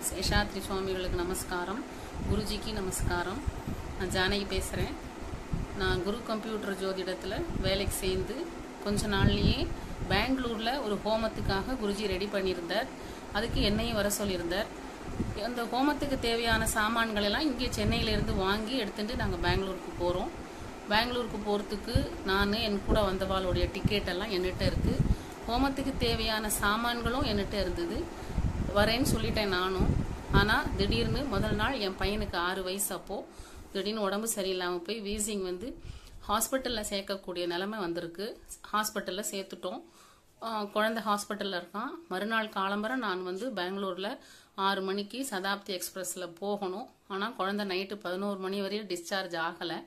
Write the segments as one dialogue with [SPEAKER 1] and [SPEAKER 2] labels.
[SPEAKER 1] சேஷாத்ரி சுவாமிகளுக்கு நமஸ்காரம் குருஜிக்கு நமஸ்காரம் நான் ஜானகி பேசுகிறேன் நான் குரு கம்ப்யூட்டர் ஜோதிடத்தில் வேலைக்கு சேர்ந்து கொஞ்ச நாள்லயே பெங்களூரில் ஒரு ஹோமத்துக்காக குருஜி ரெடி பண்ணியிருந்தார் அதுக்கு என்னையும் வர சொல்லியிருந்தார் அந்த ஹோமத்துக்கு தேவையான சாமான்கள் எல்லாம் இங்கே சென்னையிலேருந்து வாங்கி எடுத்துட்டு நாங்கள் பெங்களூருக்கு போகிறோம் பெங்களூருக்கு போகிறதுக்கு நான் என் கூட வந்தவாளுடைய டிக்கெட் எல்லாம் என்கிட்ட இருக்குது ஹோமத்துக்கு தேவையான சாமான்களும் என்கிட்ட இருந்தது வரேன்னு சொல்லிட்டேன் நானும் ஆனால் திடீர்னு முதல் நாள் என் பையனுக்கு ஆறு வயசு அப்போது திடீர்னு உடம்பு சரியில்லாமல் போய் வீசிங் வந்து ஹாஸ்பிட்டலில் சேர்க்கக்கூடிய நிலைமை வந்திருக்கு ஹாஸ்பிட்டலில் சேர்த்துட்டோம் ஆஹ் குழந்தை ஹாஸ்பிட்டலில் இருக்கான் மறுநாள் காலம்பரை நான் வந்து பெங்களூரில் ஆறு மணிக்கு சதாப்தி எக்ஸ்பிரஸில் போகணும் ஆனால் குழந்தை நைட்டு பதினோரு மணி வரையும் டிஸ்சார்ஜ் ஆகலை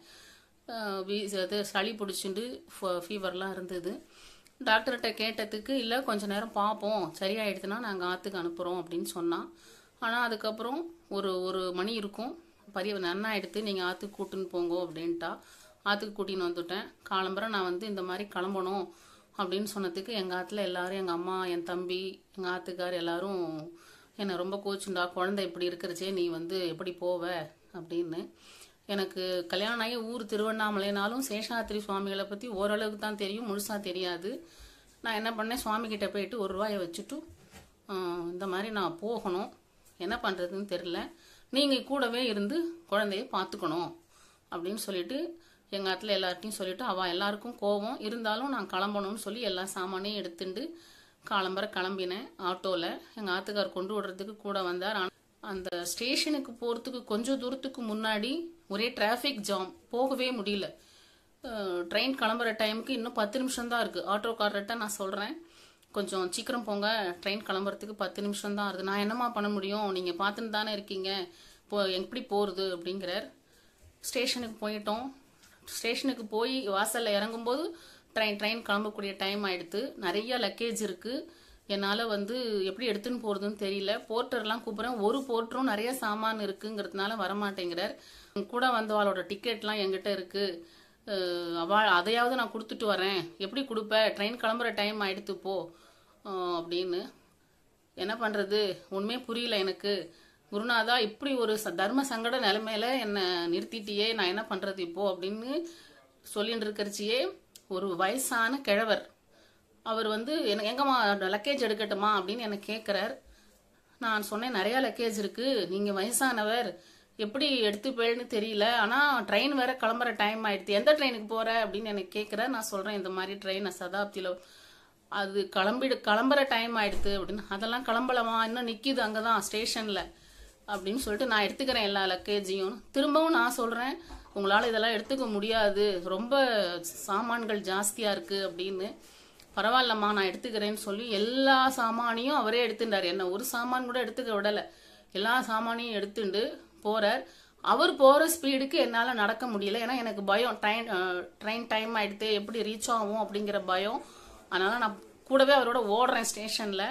[SPEAKER 1] அது சளி பிடிச்சிட்டு ஃபீவர்லாம் இருந்தது டாக்டர்கிட்ட கேட்டதுக்கு இல்லை கொஞ்ச நேரம் பார்ப்போம் சரியாயிடுதுன்னா நாங்கள் ஆற்றுக்கு அனுப்புகிறோம் அப்படின்னு சொன்னான் ஆனால் அதுக்கப்புறம் ஒரு ஒரு மணி இருக்கும் பரிய நன்னாயிடுத்து நீங்கள் ஆற்றுக்கு கூட்டின்னு போங்க அப்படின்ட்டா ஆற்றுக்கு கூட்டின்னு வந்துட்டேன் காலம்பரை நான் வந்து இந்த மாதிரி கிளம்பணும் அப்படின்னு சொன்னதுக்கு எங்கள் ஆற்றுல எல்லாரும் எங்கள் அம்மா என் தம்பி எங்கள் ஆத்துக்கார் எல்லாரும் என்னை ரொம்ப கோச்சுண்டா குழந்தை இப்படி இருக்கிறச்சே நீ வந்து எப்படி போவ அப்படின்னு எனக்கு கல்யாணம் ஆகி ஊர் திருவண்ணாமலைனாலும் சேஷாத்திரி சுவாமிகளை பற்றி ஓரளவுக்கு தான் தெரியும் முழுசாக தெரியாது நான் என்ன பண்ணேன் சுவாமி கிட்ட போயிட்டு ஒரு ரூபாயை வச்சுட்டு ஆஹ், இந்த மாதிரி நான் போகணும் என்ன பண்ணுறதுன்னு தெரில நீங்கள் கூடவே இருந்து குழந்தைய பார்த்துக்கணும் அப்படின்னு சொல்லிட்டு எங்கள் ஆத்துல எல்லார்ட்டையும் சொல்லிட்டு அவள் எல்லாருக்கும் கோவம் இருந்தாலும் நான் கிளம்பணும்னு சொல்லி எல்லா சாமானையும் எடுத்துட்டு காலம்பரை கிளம்பினேன் ஆட்டோவில் எங்கள் ஆத்துக்கார் கொண்டு விடுறதுக்கு கூட வந்தார் ஆனா, அந்த ஸ்டேஷனுக்கு போகிறதுக்கு கொஞ்சம் தூரத்துக்கு முன்னாடி ஒரே டிராஃபிக் ஜாம் போகவே முடியல ட்ரெயின் கிளம்புற டைமுக்கு இன்னும் பத்து நிமிஷம் தான் இருக்குது ஆட்டோக்காரர்கிட்ட நான் சொல்கிறேன் கொஞ்சம் சீக்கிரம் போங்க ட்ரெயின் கிளம்புறதுக்கு பத்து நிமிஷம் தான் இருக்குது நான் என்னம்மா பண்ண முடியும் நீங்கள் பார்த்துன்னு தானே இருக்கீங்க இப்போ எப்படி போகிறது அப்படிங்கிறார் ஸ்டேஷனுக்கு போயிட்டோம் ஸ்டேஷனுக்கு போய் வாசலில் இறங்கும்போது ட்ரெயின் ட்ரெயின் கிளம்பக்கூடிய டைம் ஆயிடுத்து நிறைய லக்கேஜ் இருக்குது என்னால் வந்து எப்படி எடுத்துன்னு போகிறதுன்னு தெரியல போர்ட்டர்லாம் கூப்பிட்றேன் ஒரு போர்ட்டரும் நிறைய சாமான் இருக்குங்கிறதுனால வரமாட்டேங்கிறார் கூட வந்தவாளோட டிக்கெட்லாம் என்கிட்ட இருக்குது அவள் அதையாவது நான் கொடுத்துட்டு வரேன் எப்படி கொடுப்ப ட்ரெயின் கிளம்புற டைம் ஆயிடுத்து போ அஹ் அப்படின்னு என்ன பண்றது உண்மையே புரியல எனக்கு குருநாதா இப்படி ஒரு ச- தர்ம சங்கட நிலைமையில என்னை நிறுத்திட்டியே நான் என்ன பண்றது இப்போ அப்படின்னு சொல்லிட்டு இருக்கிறச்சியே ஒரு வயசான கிழவர் அவர் வந்து என்ன எங்கம்மா லக்கேஜ் எடுக்கட்டுமா அப்படின்னு என்னை கேட்குறார் நான் சொன்னேன் நிறைய லக்கேஜ் இருக்கு நீங்க வயசானவர் எப்படி எடுத்துப்பேன்னு தெரியல ஆனா ட்ரெயின் வேற கிளம்புற டைம் ஆயிடுது எந்த ட்ரெயினுக்கு போற அப்படின்னு எனக்கு கேட்குற நான் சொல்றேன் இந்த மாதிரி ட்ரெயின் சதாப்தியில அது கிளம்பிடு கிளம்புற டைம் ஆயிடுது அப்படின்னு அதெல்லாம் கிளம்பலமா இன்னும் நிக்குது அங்கதான் ஸ்டேஷன்ல அப்படின்னு சொல்லிட்டு நான் எடுத்துக்கிறேன் எல்லா லக்கேஜையும் திரும்பவும் நான் சொல்றேன் உங்களால இதெல்லாம் எடுத்துக்க முடியாது ரொம்ப சாமான்கள் ஜாஸ்தியா இருக்கு அப்படின்னு பரவாயில்லம்மா நான் எடுத்துக்கிறேன்னு சொல்லி எல்லா சாமானையும் அவரே எடுத்துட்டார் என்ன ஒரு சாமான் கூட எடுத்துக்க விடல எல்லா சாமானையும் எடுத்துண்டு போறார் அவர் போற ஸ்பீடுக்கு என்னால நடக்க முடியல ஏன்னா எனக்கு பயம் ட்ரெயின் ட்ரெயின் டைம் ஆயிடுத்து எப்படி ரீச் ஆகும் அப்படிங்கிற பயம் அதனால நான் கூடவே அவரோட ஓடுறேன் ஸ்டேஷன்ல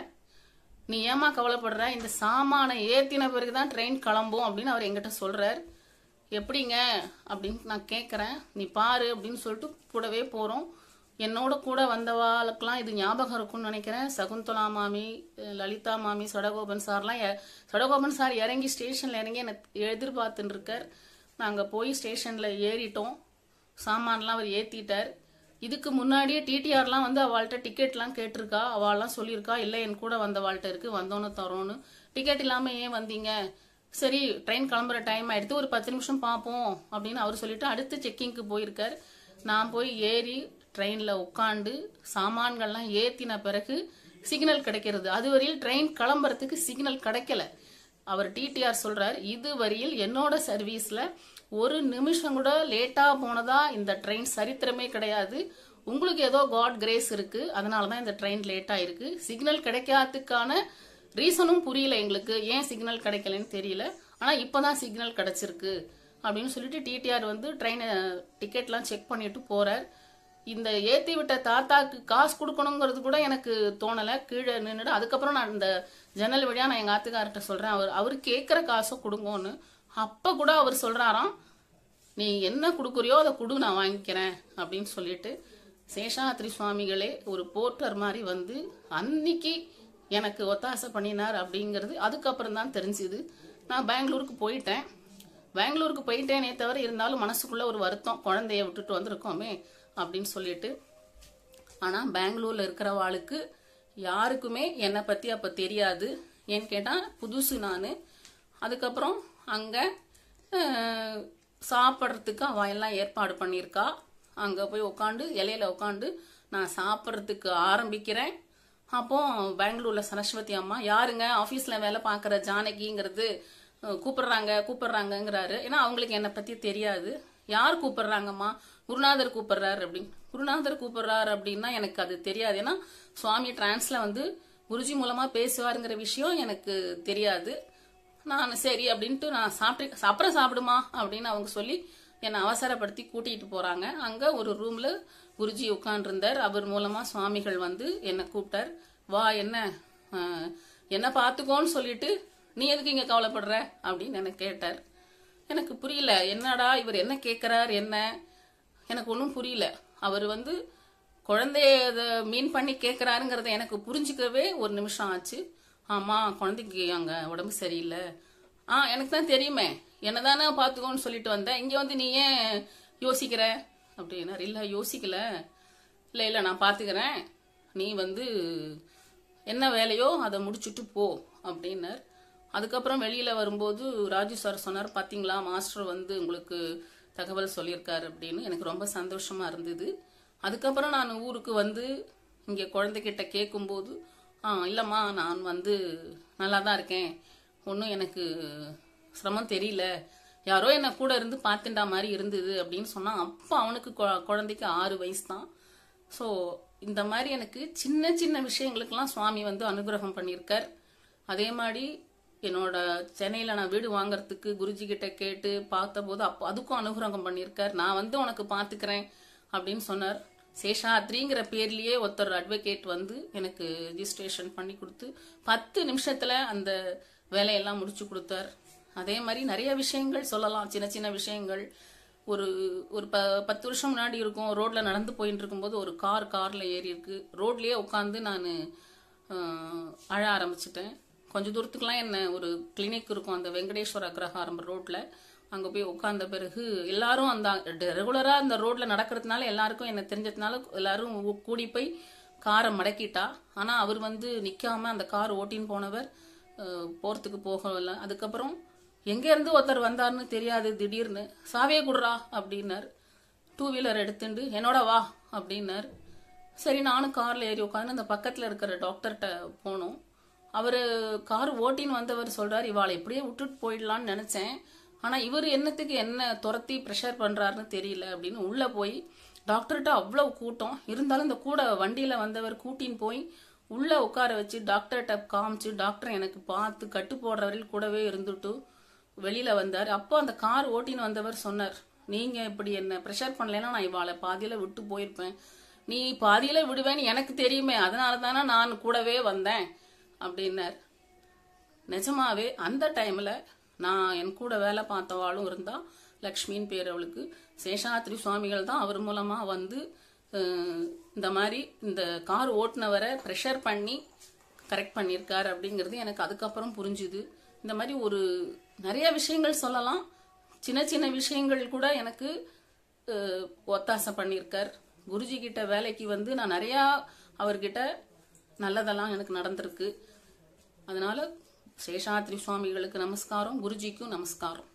[SPEAKER 1] நீ ஏமா கவலைப்படுற இந்த சாமானை ஏத்தின பிறகுதான் ட்ரெயின் கிளம்பும் அப்படின்னு அவர் என்கிட்ட சொல்றார் எப்படிங்க அப்படின்னு நான் கேட்குறேன் நீ பாரு அப்படின்னு சொல்லிட்டு கூடவே போகிறோம் என்னோட கூட வந்தவாளுக்கெல்லாம் இது ஞாபகம் இருக்கும்னு நினைக்கிறேன் சகுந்தலா மாமி அஹ் லலிதா மாமி சடகோபன் சார்லாம் எ- சடகோபன் சார் இறங்கி ஸ்டேஷனில் இறங்கி என்னை எதிர்பார்த்துன்னு இருக்கார் நாங்கள் போய் ஸ்டேஷனில் ஏறிட்டோம் சாமான்லாம் அவர் ஏற்றிட்டார் இதுக்கு முன்னாடியே டிடிஆர்லாம் வந்து அவள்கிட்ட டிக்கெட்லாம் கேட்டிருக்கா அவள்லாம் சொல்லியிருக்கா இல்லை என் கூட வந்தவாள்கிட்ட இருக்கு வந்தோன்னு தரோன்னு டிக்கெட் இல்லாமல் ஏன் வந்தீங்க சரி ட்ரெயின் கிளம்புற டைம் ஆயிடுத்து ஒரு பத்து நிமிஷம் பார்ப்போம் அப்படின்னு அவர் சொல்லிட்டு அடுத்து செக்கிங்க்கு போயிருக்கார் நான் போய் ஏறி ட்ரெயினில் உட்காந்து சாமான்கள்லாம் ஏற்றின பிறகு சிக்னல் கிடைக்கிறது அதுவரையில் ட்ரெயின் கிளம்புறதுக்கு சிக்னல் கிடைக்கல அவர் டிடிஆர் சொல்றார் இதுவரையில் என்னோட சர்வீஸ்ல ஒரு நிமிஷம் கூட லேட்டா போனதா இந்த ட்ரெயின் சரித்திரமே கிடையாது உங்களுக்கு ஏதோ காட் கிரேஸ் இருக்கு அதனால தான் இந்த ட்ரெயின் லேட் ஆயிருக்கு சிக்னல் கிடைக்காததுக்கான ரீசனும் புரியல எங்களுக்கு ஏன் சிக்னல் கிடைக்கலன்னு தெரியல ஆனா இப்பதான் சிக்னல் கிடைச்சிருக்கு அப்படின்னு சொல்லிட்டு டிடிஆர் வந்து ட்ரெயின் டிக்கெட்லாம் செக் பண்ணிட்டு போறார் இந்த ஏத்தி விட்ட தாத்தாக்கு காசு கொடுக்கணுங்கிறது கூட எனக்கு தோணல கீழே நின்றுட்டு அதுக்கப்புறம் நான் இந்த ஜன்னல் வழியா நான் எங்க ஆத்துக்கார்ட்ட சொல்றேன் அவர் அவர் கேட்குற காசை கொடுங்கன்னு அப்ப கூட அவர் சொல்றாராம் நீ என்ன கொடுக்குறியோ அதை கொடு நான் வாங்கிக்கிறேன் அப்படின்னு சொல்லிட்டு சேஷாத்ரி சுவாமிகளே ஒரு போர்ட்டர் மாதிரி வந்து அன்னைக்கு எனக்கு ஒத்தாசை பண்ணினார் அப்படிங்கிறது அதுக்கப்புறம் தான் தெரிஞ்சுது நான் பெங்களூருக்கு போயிட்டேன் பெங்களூருக்கு போயிட்டேனே தவிர இருந்தாலும் மனசுக்குள்ள ஒரு வருத்தம் குழந்தைய விட்டுட்டு வந்திருக்கோமே அப்படின்னு சொல்லிட்டு ஆனால் பெங்களூரில் இருக்கிறவாளுக்கு யாருக்குமே என்னை பற்றி அப்போ தெரியாது ஏன்னு கேட்டால் புதுசு நான் அதுக்கப்புறம் அங்கே சாப்பிட்றதுக்கு அவள் எல்லாம் ஏற்பாடு பண்ணியிருக்கா அங்கே போய் உட்காந்து இலையில உட்காந்து நான் சாப்பிட்றதுக்கு ஆரம்பிக்கிறேன் அப்போ பெங்களூர்ல சரஸ்வதி அம்மா யாருங்க ஆஃபீஸ்ல வேலை பார்க்குற ஜானகிங்கிறது அஹ், கூப்பிடுறாங்க கூப்பிடுறாங்கங்கிறாரு ஏன்னா அவங்களுக்கு என்னை பத்தி தெரியாது யார் கூப்பிடுறாங்கம்மா குருநாதர் கூப்பிடுறாரு அப்படின்னு குருநாதர் கூப்பிடுறாரு அப்படின்னா எனக்கு அது தெரியாது ஏன்னா சுவாமி டிரான்ஸ்ல வந்து குருஜி மூலமா பேசுவாருங்கிற விஷயம் எனக்கு தெரியாது நான் சரி அப்படின்ட்டு நான் சாப்பிட்டு அப்புறம் சாப்பிடுமா அப்படின்னு அவங்க சொல்லி என்னை அவசரப்படுத்தி கூட்டிகிட்டு போகிறாங்க அங்கே ஒரு ரூமில் குருஜி உட்காண்டிருந்தார் அவர் மூலமாக சுவாமிகள் வந்து என்னை கூப்பிட்டார் வா என்ன அஹ், என்ன பார்த்துக்கோன்னு சொல்லிட்டு நீ எதுக்கு இங்கே கவலைப்படுற அப்படின்னு எனக்கு கேட்டார் எனக்கு புரியல என்னடா இவர் என்ன கேட்குறார் என்ன எனக்கு ஒன்றும் புரியல அவர் வந்து குழந்தைய இதை மீன் பண்ணி கேட்குறாருங்கிறத எனக்கு புரிஞ்சுக்கவே ஒரு நிமிஷம் ஆச்சு ஆமாம் குழந்தைக்கு அங்கே உடம்பு சரியில்லை ஆ எனக்கு தான் தெரியுமே என்னதானே பார்த்துக்கோன்னு சொல்லிட்டு வந்தேன் இங்கே வந்து நீ ஏன் யோசிக்கிற அப்படின்னாரு இல்லை யோசிக்கல இல்லை இல்லை நான் பார்த்துக்கிறேன் நீ வந்து என்ன வேலையோ அதை முடிச்சுட்டு போ அப்படின்னார் அதுக்கப்புறம் வெளியில் வரும்போது ராஜு சார் சொன்னார் பார்த்தீங்களா மாஸ்டர் வந்து உங்களுக்கு தகவல் சொல்லியிருக்காரு அப்படின்னு எனக்கு ரொம்ப சந்தோஷமா இருந்தது அதுக்கப்புறம் நான் ஊருக்கு வந்து இங்கே குழந்தைகிட்ட கேட்கும்போது ஆ இல்லைம்மா நான் வந்து நல்லா தான் இருக்கேன் ஒன்றும் எனக்கு சிரமம் தெரியல யாரோ என்னை கூட இருந்து பார்த்துட்டா மாதிரி இருந்தது அப்படின்னு சொன்னான் அப்போ அவனுக்கு கொ- குழந்தைக்கு ஆறு வயசு தான் ஸோ இந்த மாதிரி எனக்கு சின்ன சின்ன விஷயங்களுக்கெல்லாம் சுவாமி வந்து அனுகிரகம் பண்ணியிருக்கார் அதே மாதிரி என்னோட சென்னையில் நான் வீடு வாங்குறதுக்கு குருஜி கிட்ட கேட்டு பார்த்தபோது அப்போ அதுக்கும் அனுகிரகம் பண்ணியிருக்கார் நான் வந்து உனக்கு பார்த்துக்கிறேன் அப்படின்னு சொன்னார் சேஷாத்ரிங்கிற பேர்லயே ஒருத்தர் அட்வொகேட் வந்து எனக்கு ரிஜிஸ்ட்ரேஷன் பண்ணி கொடுத்து பத்து நிமிஷத்துல அந்த வேலையெல்லாம் முடிச்சு கொடுத்தார் அதே மாதிரி நிறைய விஷயங்கள் சொல்லலாம் சின்ன சின்ன விஷயங்கள் ஒரு ஒரு ப பத்து வருஷம் முன்னாடி இருக்கும் ரோட்ல நடந்து போயிட்டு இருக்கும்போது ஒரு கார் கார்ல ஏறி இருக்கு ரோட்லயே உட்காந்து நான் அழ ஆரம்பிச்சிட்டேன் கொஞ்ச தூரத்துக்குலாம் என்ன ஒரு கிளினிக் இருக்கும் அந்த வெங்கடேஸ்வர அக்ரஹாரம் ரோட்ல அங்க போய் உட்கார்ந்த பிறகு எல்லாரும் அந்த ரெகுலரா அந்த ரோட்ல நடக்கிறதுனால எல்லாருக்கும் என்ன தெரிஞ்சதுனால எல்லாரும் ஊ- கூடி போய் காரை மடக்கிட்டா ஆனா அவர் வந்து நிக்காம அந்த கார் ஓட்டின்னு போனவர் அஹ், போறதுக்கு போகல அதுக்கப்புறம் எங்க இருந்து ஒருத்தர் வந்தாருன்னு தெரியாது திடீர்னு சாவியே குடுறா அப்படின்னார் டூ வீலர் எடுத்துண்டு என்னோட வா அப்படின்னார் சரி நானும் கார்ல ஏறி உட்காந்து அந்த பக்கத்துல இருக்கிற டாக்டர்கிட்ட போனோம் அவர் கார் ஓட்டின்னு வந்தவர் சொல்றாரு இவாளை எப்படியே விட்டுட்டு போயிடலான்னு நினைச்சேன் ஆனா இவர் என்னத்துக்கு என்ன துரத்தி ப்ரெஷர் பண்றாருன்னு தெரியல அப்படின்னு உள்ள போய் டாக்டர்கிட்ட அவ்வளவு கூட்டம் இருந்தாலும் இந்த கூட வண்டியில வந்தவர் கூட்டின்னு போய் உள்ள உட்கார வச்சு டாக்டர்கிட்ட காமிச்சு டாக்டர் எனக்கு பார்த்து கட்டு போடுற வரையில் கூடவே இருந்துட்டு வெளியில வந்தார் அப்போ அந்த கார் ஓட்டின்னு வந்தவர் சொன்னார் நீங்க இப்படி என்ன ப்ரெஷர் பண்ணலைன்னா நான் இவாளை பாதியில விட்டு போயிருப்பேன் நீ பாதியில விடுவேன்னு எனக்கு தெரியுமே அதனால தானே நான் கூடவே வந்தேன் அப்படின்னார் நிஜமாவே அந்த டைம்ல நான் என் கூட வேலை பார்த்தவாளும் இருந்தா லக்ஷ்மின்னு பேர் அவளுக்கு சேஷாத்ரி சுவாமிகள் தான் அவர் மூலமா வந்து அஹ், இந்த மாதிரி இந்த கார் ஓட்டுனவரை ப்ரெஷர் பண்ணி கரெக்ட் பண்ணியிருக்காரு அப்படிங்கிறது எனக்கு அதுக்கப்புறம் புரிஞ்சுது இந்த மாதிரி ஒரு நிறைய விஷயங்கள் சொல்லலாம் சின்ன சின்ன விஷயங்கள் கூட எனக்கு அஹ், ஒத்தாசை பண்ணியிருக்கார் குருஜி கிட்ட வேலைக்கு வந்து நான் நிறையா அவர்கிட்ட நல்லதெல்லாம் எனக்கு நடந்திருக்கு அதனால சேஷாத்ரி சுவாமிகளுக்கு நமஸ்காரம் குருஜிக்கும் நமஸ்காரம்